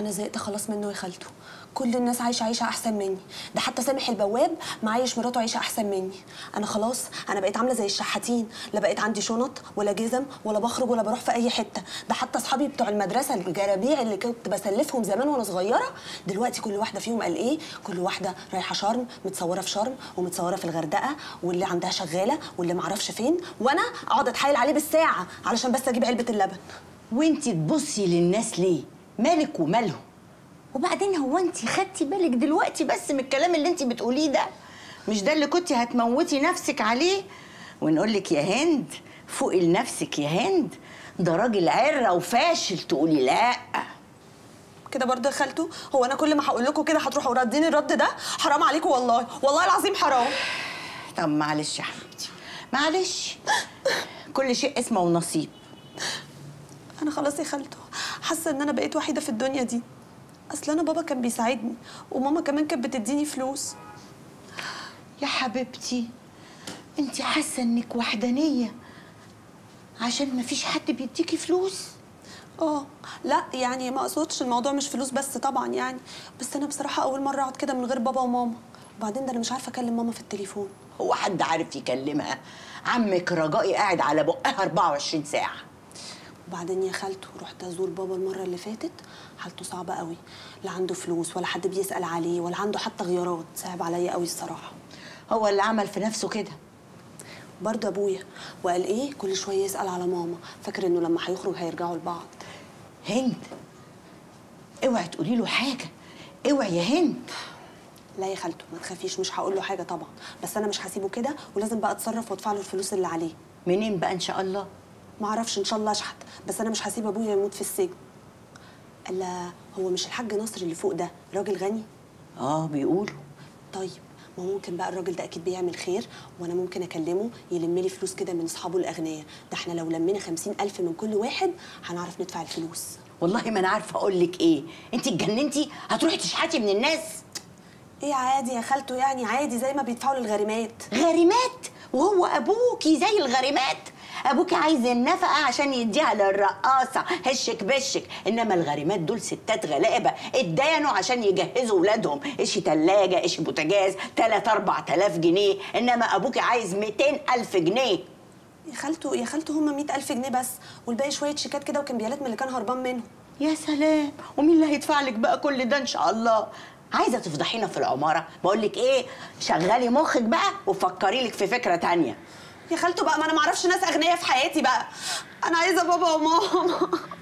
انا زهقت خلاص منه يا خالته كل الناس عايشه عيشه احسن مني ده حتى سامح البواب معايش مراته عيشه احسن مني انا خلاص انا بقيت عامله زي الشحاتين لا بقيت عندي شنط ولا جزم ولا بخرج ولا بروح في اي حته ده حتى اصحابي بتوع المدرسه الجرابيع اللي كنت بسلفهم زمان وانا صغيره دلوقتي كل واحده فيهم قال ايه كل واحده رايحه شرم متصوره في شرم ومتصوره في الغردقه واللي عندها شغاله واللي معرفش فين وانا اقعد اتحايل عليه بالساعه علشان بس اجيب علبه اللبن وانتي تبصي للناس ليه مالك ومالهم وبعدين هو انتي خدتي بالك دلوقتي بس من الكلام اللي انتي بتقوليه ده مش ده اللي كنتي هتموتي نفسك عليه ونقول لك يا هند فوقي لنفسك يا هند ده راجل عره وفاشل تقولي لا كده برضه يا خالته هو انا كل ما هقول لكم كده هتروحوا ردين الرد ده حرام عليكم والله والله العظيم حرام طب معلش يا حبيبتي معلش كل شيء اسمه ونصيب انا خلاص يا خالته حاسه ان انا بقيت وحيده في الدنيا دي اصل انا بابا كان بيساعدني وماما كمان كانت بتديني فلوس يا حبيبتي انت حاسه انك وحدانيه عشان مفيش حد بيديكي فلوس اه لا يعني ما اقصدش الموضوع مش فلوس بس طبعا يعني بس انا بصراحه اول مره اقعد كده من غير بابا وماما وبعدين ده انا مش عارفه اكلم ماما في التليفون هو حد عارف يكلمها عمك رجائي قاعد على بقها 24 ساعه وبعدين يا خالته رحت ازور بابا المره اللي فاتت حالته صعبه قوي لا عنده فلوس ولا حد بيسال عليه ولا عنده حتى غيارات صعب عليا قوي الصراحه هو اللي عمل في نفسه كده برضه ابويا وقال ايه كل شويه يسال على ماما فاكر انه لما هيخرج هيرجعوا لبعض هند اوعي تقولي له حاجه اوعي يا هند لا يا خالته ما تخافيش مش هقول له حاجه طبعا بس انا مش هسيبه كده ولازم بقى اتصرف وادفع له الفلوس اللي عليه منين بقى ان شاء الله ما اعرفش ان شاء الله اشحت بس انا مش هسيب ابويا يموت في السجن الا هو مش الحاج ناصر اللي فوق ده راجل غني اه بيقولوا طيب ما ممكن بقى الراجل ده اكيد بيعمل خير وانا ممكن اكلمه يلم لي فلوس كده من اصحابه الاغنياء ده احنا لو لمينا خمسين الف من كل واحد هنعرف ندفع الفلوس والله ما انا عارفه اقول لك ايه انت اتجننتي هتروحي تشحتي من الناس ايه عادي يا خالته يعني عادي زي ما بيدفعوا للغريمات غريمات وهو ابوكي زي الغريمات ابوكي عايز النفقه عشان يديها للرقاصه هشك بشك انما الغريمات دول ستات غلابه اتدانوا عشان يجهزوا ولادهم اشي تلاجه اشي بوتاجاز 3 4000 جنيه انما ابوكي عايز 200 الف جنيه يا خالته يا خالته هم مئة ألف جنيه بس والباقي شوية شيكات كده وكمبيالات من اللي كان هربان منهم يا سلام ومين اللي هيدفع لك بقى كل ده ان شاء الله عايزه تفضحينا في العماره بقول لك ايه شغلي مخك بقى وفكري لك في فكره تانية يا خالته بقى ما انا معرفش ناس اغنياء في حياتي بقى انا عايزه بابا وماما